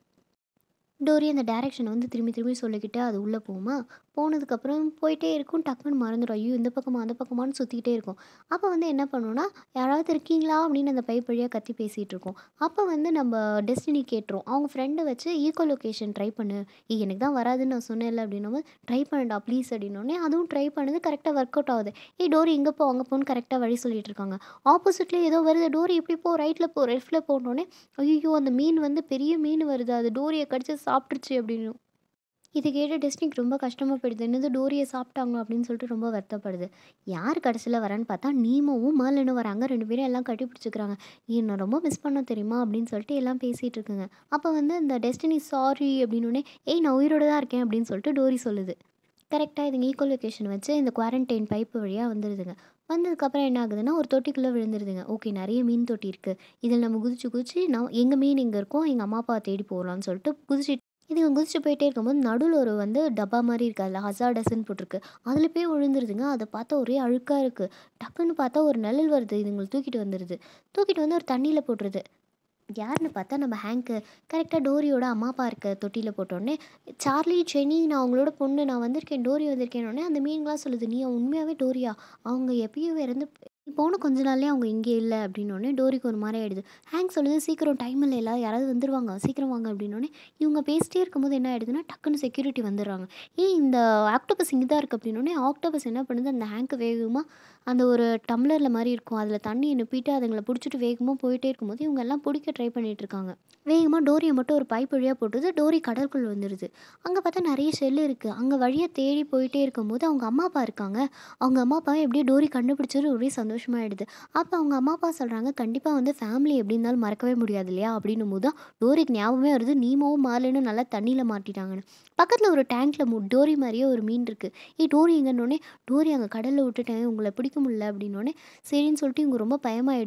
டோரி அந்த டேரெக்ஷனை வந்து திரும்பி திரும்பி சொல்லிக்கிட்டு அது உள்ளே போகுமா போனதுக்கப்புறம் போயிட்டே இருக்கும் டக்குன்னு மறந்துடும் ஐயோ இந்த பக்கமா அந்த பக்கமான்னு சுற்றிக்கிட்டே இருக்கும் அப்போ வந்து என்ன பண்ணுவோன்னா யாராவது இருக்கீங்களா அப்படின்னு அந்த பைப் வழியாக கத்தி பேசிகிட்டு இருக்கோம் அப்போ வந்து நம்ம டெஸ்டினி கேட்டுரும் அவங்க ஃப்ரெண்டை வச்சு ஈக்கோ லொக்கேஷன் ட்ரை பண்ணு "ஏய், எனக்கு தான் வராதுன்னு நான் சொன்னேன்ல அப்படின்னும் ட்ரை பண்ணுடா ப்ளீஸ் அப்படின்னோடனே அதுவும் ட்ரை பண்ணுது கரெக்டாக ஒர்க் அவுட் ஆகுது ஏய் டோரி இங்கே போ அங்கே போன்னு கரெக்டாக வழி சொல்லிட்டு இருக்காங்க ஆப்போசிட்லேயே ஏதோ வருது டோரி இப்படி போ ரைட்டில் போ லெஃப்ட்டில் போனோடனே ஐயோ அந்த மீன் வந்து பெரிய மீன் வருது அது டோரியை கடிச்சு சாப்பிட்ருச்சு அப்படின்னு இது கேட்டு டெஸ்டினிக்கு ரொம்ப கஷ்டமாக போயிடுது என்னது டோரியை சாப்பிட்டாங்க அப்படின்னு சொல்லிட்டு ரொம்ப வருத்தப்படுது யார் கடைசியில் வரான்னு பார்த்தா நீமோவும் மேலனும் வராங்க ரெண்டு பேரும் எல்லாம் கட்டி பிடிச்சிக்கிறாங்க ஏய் நான் ரொம்ப மிஸ் பண்ண தெரியுமா அப்படின்னு சொல்லிட்டு எல்லாம் பேசிகிட்டு இருக்குங்க அப்போ வந்து இந்த டெஸ்டினி சாரி அப்படின்னோடனே ஏய் நான் உயிரோட தான் இருக்கேன் அப்படின்னு சொல்லிட்டு டோரி சொல்லுது கரெக்டாக இதுங்க ஈக்குவல் லொக்கேஷன் வச்சு இந்த குவாரண்டைன் பைப்பு வழியாக வந்துடுதுங்க வந்ததுக்கப்புறம் என்ன ஆகுதுன்னா ஒரு தொட்டிக்குள்ளே விழுந்துருதுங்க ஓகே நிறைய மீன் தொட்டி இருக்குது இதில் நம்ம குதிச்சு குதிச்சு நான் எங்கள் மீன் இங்கே இருக்கோம் எங்கள் அம்மா அப்பா தேடி போகலான்னு சொல்லிட்டு குதிச்சு இதுங்க குதிச்சு போயிட்டே இருக்கும்போது நடுவில் ஒரு வந்து டப்பா மாதிரி இருக்குது அதில் ஹசார்டஸ்ன்னு போட்டிருக்கு அதில் போய் விழுந்துருதுங்க அதை பார்த்தா ஒரே அழுக்காக இருக்குது டக்குன்னு பார்த்தா ஒரு நிழல் வருது இதுங்களை தூக்கிட்டு வந்துடுது தூக்கிட்டு வந்து ஒரு தண்ணியில் போட்டுருது யாருன்னு பார்த்தா நம்ம ஹேங்க்கு கரெக்டாக டோரியோட அம்மா அப்பா இருக்க தொட்டியில் போட்டோடனே சார்லி செனி நான் அவங்களோட பொண்ணு நான் வந்திருக்கேன் டோரி வந்திருக்கேன்னொடனே அந்த மீன்களாம் சொல்லுது நீ உண்மையாகவே டோரியா அவங்க எப்பயோ இறந்து போன கொஞ்ச நாள்லேயே அவங்க இங்கே இல்லை அப்படின்னோடனே டோரிக்கு ஒரு மாதிரி ஆயிடுது ஹேங்க் சொல்லுது சீக்கிரம் டைம் இல்லை எல்லாம் யாராவது வந்துருவாங்க சீக்கிரம் வாங்க அப்படின்னோடனே இவங்க பேசிட்டே இருக்கும்போது என்ன ஆயிடுதுன்னா டக்குன்னு செக்யூரிட்டி வந்துடுறாங்க ஏய் இந்த ஆக்டோபஸ் இங்கே தான் இருக்குது அப்படின்னோடனே ஆக்டோபஸ் என்ன பண்ணுது அந்த ஹேங்க்கு வேகமாக அந்த ஒரு டம்ளரில் மாதிரி இருக்கும் அதில் தண்ணி நுப்பிட்டு அதுங்களை பிடிச்சிட்டு வேகமாக போயிட்டே இருக்கும்போது இவங்க எல்லாம் பிடிக்க ட்ரை பண்ணிட்டு இருக்காங்க வேகமாக டோரியை மட்டும் ஒரு பைப் வழியாக போட்டுது டோரி கடற்குள் வந்துடுது அங்கே பார்த்தா நிறைய ஷெல் இருக்குது அங்கே வழியாக தேடி போயிட்டே இருக்கும்போது அவங்க அம்மா அப்பா இருக்காங்க அவங்க அம்மா அப்பா எப்படியோ டோரி கண்டுபிடிச்சது ஒரே சந்தோஷமாயிடுது அப்போ அவங்க அம்மா அப்பா சொல்கிறாங்க கண்டிப்பாக வந்து ஃபேமிலி எப்படி இருந்தாலும் மறக்கவே முடியாது இல்லையா அப்படின்னும் போது தான் டோரிக்கு ஞாபகமே வருது நீமோவும் மார்லனும் நல்லா தண்ணியில் மாட்டிட்டாங்கன்னு பக்கத்தில் ஒரு டேங்க்கில் மு டோரி மாதிரியே ஒரு மீன் இருக்குது ஏய் டோரி எங்கன்னொடனே டோரி அங்கே கடலில் விட்டுட்டேன் உங்களை பிடிக்க முடியல அப்படின்னோடனே சரின்னு சொல்லிட்டு இவங்க ரொம்ப பயமாயிடுது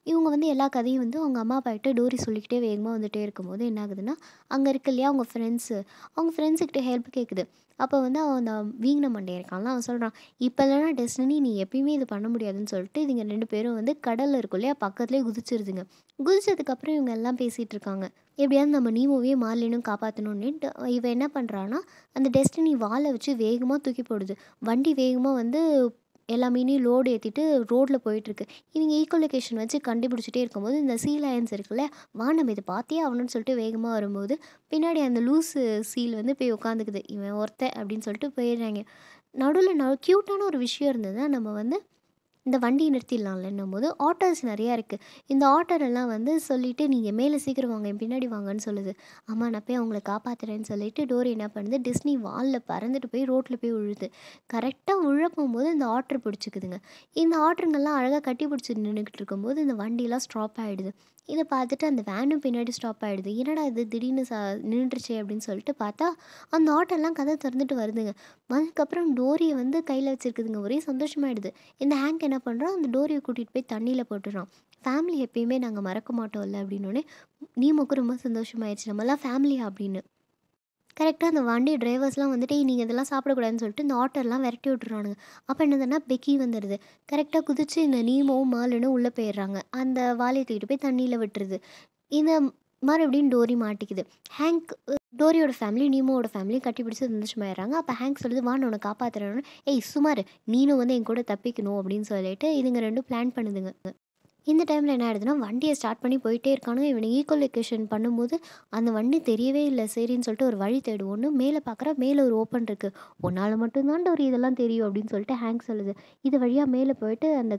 இவங்க வந்து எல்லா கதையும் வந்து அவங்க அம்மா அப்பாகிட்ட டோரி சொல்லிக்கிட்டே வேகமாக வந்துட்டே இருக்கும்போது என்ன ஆகுதுன்னா அங்கே இருக்கு இல்லையா அவங்க ஃப்ரெண்ட்ஸு அவங்க ஃப்ரெண்ட்ஸுக்கிட்ட ஹெல்ப் கேட்குது அப்போ வந்து அவன் அந்த வீங்கின மண்டே இருக்கான்ல அவன் சொல்கிறான் இப்போ இல்லைனா டெஸ்டினி நீ எப்பயுமே இது பண்ண முடியாதுன்னு சொல்லிட்டு இதுங்க ரெண்டு பேரும் வந்து கடலில் இருக்கும் இல்லையா பக்கத்துலேயே குதிச்சிருதுங்க குதிச்சதுக்கப்புறம் இவங்க எல்லாம் பேசிகிட்டு இருக்காங்க எப்படியாவது நம்ம நீமோவே மார்லினும் காப்பாற்றணுன்னுட்டு இவன் என்ன பண்ணுறான்னா அந்த டெஸ்டினி வாலை வச்சு வேகமாக தூக்கி போடுது வண்டி வேகமாக வந்து எல்லா மீனையும் லோடு ஏற்றிட்டு ரோட்டில் போயிட்டுருக்கு இவங்க ஈக்கோலொகேஷன் வச்சு கண்டுபிடிச்சிட்டே இருக்கும்போது இந்த சீ லயன்ஸ் இருக்குல்ல வா நம்ம இதை பார்த்தே ஆகணும்னு சொல்லிட்டு வேகமாக வரும்போது பின்னாடி அந்த லூஸு சீல் வந்து போய் உட்காந்துக்குது இவன் ஒருத்தன் அப்படின்னு சொல்லிட்டு போயிடுறாங்க நடுவில் நடு க்யூட்டான ஒரு விஷயம் இருந்ததுன்னா நம்ம வந்து இந்த வண்டியை நிறுத்திடலாம்லன்னும் போது ஆட்டோஸ் நிறையா இருக்குது இந்த ஆட்டோரெல்லாம் வந்து சொல்லிவிட்டு நீங்கள் மேலே சீக்கிரம் வாங்க என் பின்னாடி வாங்கன்னு சொல்லுது அம்மா நான் போய் அவங்கள காப்பாற்றுறேன்னு சொல்லிட்டு டோரி என்ன பண்ணுது டிஸ்னி வாலில் பறந்துட்டு போய் ரோட்டில் போய் விழுது கரெக்டாக உள்ள போகும்போது இந்த ஆட்டர் பிடிச்சிக்குதுங்க இந்த ஆட்டருங்கெல்லாம் அழகாக கட்டி பிடிச்சி நின்றுக்கிட்டு இருக்கும்போது இந்த வண்டியெல்லாம் ஸ்டாப் ஆகிடுது இதை பார்த்துட்டு அந்த வேனும் பின்னாடி ஸ்டாப் ஆகிடுது என்னடா இது திடீர்னு ச நின்றுச்சு அப்படின்னு சொல்லிட்டு பார்த்தா அந்த ஆட்டோலாம் கதை திறந்துட்டு வருதுங்க அதுக்கப்புறம் டோரியை வந்து கையில் வச்சுருக்குதுங்க ஒரே சந்தோஷமாயிடுது இந்த ஹேங்க் என்ன பண்ணுறான் அந்த டோரியை கூட்டிகிட்டு போய் தண்ணியில் போட்டுறான் ஃபேமிலி எப்பயுமே நாங்கள் மறக்க மாட்டோம்ல அப்படின்னோடனே நீமுக்கு ரொம்ப சந்தோஷமாயிடுச்சு நம்மலாம் ஃபேமிலியா அப்படின்னு கரெக்டாக அந்த வண்டி டிரைவர்ஸ்லாம் வந்துட்டு நீங்கள் இதெல்லாம் சாப்பிடக்கூடாதுன்னு சொல்லிட்டு இந்த ஆட்டர்லாம் விரட்டி விட்டுறானுங்க அப்போ என்னதுன்னா பெக்கி வந்துடுது கரெக்டாக குதிச்சு இந்த நீமோவும் மாலுன்னு உள்ளே போயிடுறாங்க அந்த வாலியை தூக்கிட்டு போய் தண்ணியில் விட்டுருது இந்த மறுபடியும் டோரி மாட்டிக்குது ஹேங்க் டோரியோட ஃபேமிலி நீமோவோட ஃபேமிலி கட்டி பிடிச்சி சந்தோஷமாயிடுறாங்க அப்போ ஹேங்க் சொல்லுது வா நான் உன்னை காப்பாற்றுறேன்னு ஏய் சுமார் நீனும் வந்து என் கூட தப்பிக்கணும் அப்படின்னு சொல்லிட்டு இதுங்க ரெண்டும் பிளான் பண்ணுதுங்க இந்த டைமில் என்ன ஆயிடுதுன்னா வண்டியை ஸ்டார்ட் பண்ணி போயிட்டே இருக்கானுங்க இவனை ஈக்குவலிகேஷன் பண்ணும்போது அந்த வண்டி தெரியவே இல்லை சரின்னு சொல்லிட்டு ஒரு வழி தேடுவோன்னு மேலே பார்க்குற மேலே ஒரு ஓப்பன் இருக்குது உன்னால் மட்டும்தான் ஒரு இதெல்லாம் தெரியும் அப்படின்னு சொல்லிட்டு ஹேங்க் சொல்லுது இது வழியாக மேலே போயிட்டு அந்த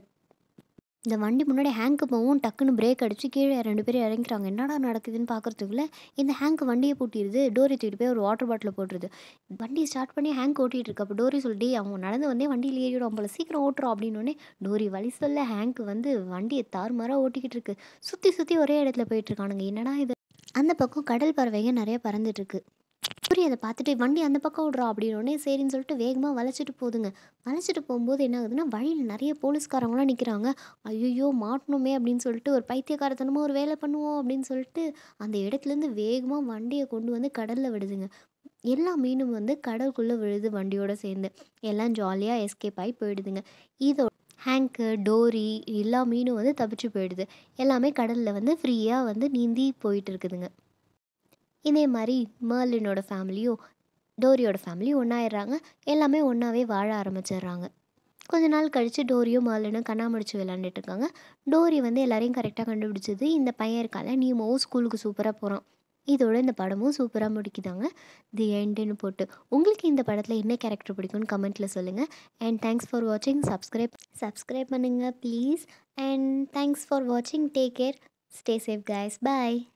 இந்த வண்டி முன்னாடி ஹேங்க்கு போகவும் டக்குன்னு பிரேக் அடித்து கீழே ரெண்டு பேரும் இறங்கிக்கிறாங்க என்னடா நடக்குதுன்னு பார்க்குறதுக்குள்ள இந்த ஹேங்க் வண்டியை பூட்டிடுது டோரி தூக்கிட்டு போய் ஒரு வாட்டர் பாட்டில் போட்டுருது வண்டியை ஸ்டார்ட் பண்ணி ஹேங்க் ஓட்டிகிட்டு இருக்கு அப்போ டோரி சொல்லிட்டு அவங்க நடந்து வந்தே வண்டியில் ஏறிடும் போல சீக்கிரம் ஓட்டுறோம் அப்படின்னோடனே டோரி வழி சொல்ல ஹேங்க் வந்து வண்டியை தாறுமாறாக ஓட்டிக்கிட்டு இருக்கு சுற்றி சுற்றி ஒரே இடத்துல போயிட்டு இருக்கானுங்க என்னடா இது அந்த பக்கம் கடல் பறவைங்க நிறைய பறந்துட்டு இருக்கு டோரி அதை பார்த்துட்டு வண்டி அந்த பக்கம் விட்றா அப்படின்னோடனே சரின்னு சொல்லிட்டு வேகமாக வளைச்சிட்டு போகுதுங்க வளைச்சிட்டு போகும்போது என்ன ஆகுதுன்னா வழியில் நிறைய போலீஸ்காரங்களாம் நிற்கிறாங்க ஐயோ மாட்டணுமே அப்படின்னு சொல்லிட்டு ஒரு பைத்தியக்காரத்தனமாக ஒரு வேலை பண்ணுவோம் அப்படின்னு சொல்லிட்டு அந்த இடத்துலேருந்து வேகமாக வண்டியை கொண்டு வந்து கடலில் விடுதுங்க எல்லா மீனும் வந்து கடலுக்குள்ளே விழுது வண்டியோட சேர்ந்து எல்லாம் ஜாலியாக எஸ்கேப் ஆகி போயிடுதுங்க இதோ ஹேங்க்கு டோரி எல்லா மீனும் வந்து தப்பிச்சு போயிடுது எல்லாமே கடலில் வந்து ஃப்ரீயாக வந்து நீந்தி போயிட்டு இருக்குதுங்க இதே மாதிரி மேர்லினோட ஃபேமிலியும் டோரியோட ஃபேமிலியும் ஒன்றாயிடுறாங்க எல்லாமே ஒன்றாவே வாழ ஆரம்பிச்சிடுறாங்க கொஞ்ச நாள் கழித்து டோரியும் மேர்லினும் கண்ணாமடிச்சு விளாண்டுட்டு இருக்காங்க டோரி வந்து எல்லாரையும் கரெக்டாக கண்டுபிடிச்சது இந்த பையன் இருக்கால நீமோவும் ஸ்கூலுக்கு சூப்பராக போகிறான் இதோட இந்த படமும் சூப்பராக முடிக்குதாங்க தி எண்டுன்னு போட்டு உங்களுக்கு இந்த படத்தில் என்ன கேரக்டர் பிடிக்கும்னு கமெண்ட்டில் சொல்லுங்கள் அண்ட் தேங்க்ஸ் ஃபார் வாட்சிங் சப்ஸ்கிரைப் சப்ஸ்கிரைப் பண்ணுங்கள் ப்ளீஸ் அண்ட் தேங்க்ஸ் ஃபார் வாட்சிங் take care stay safe guys பாய்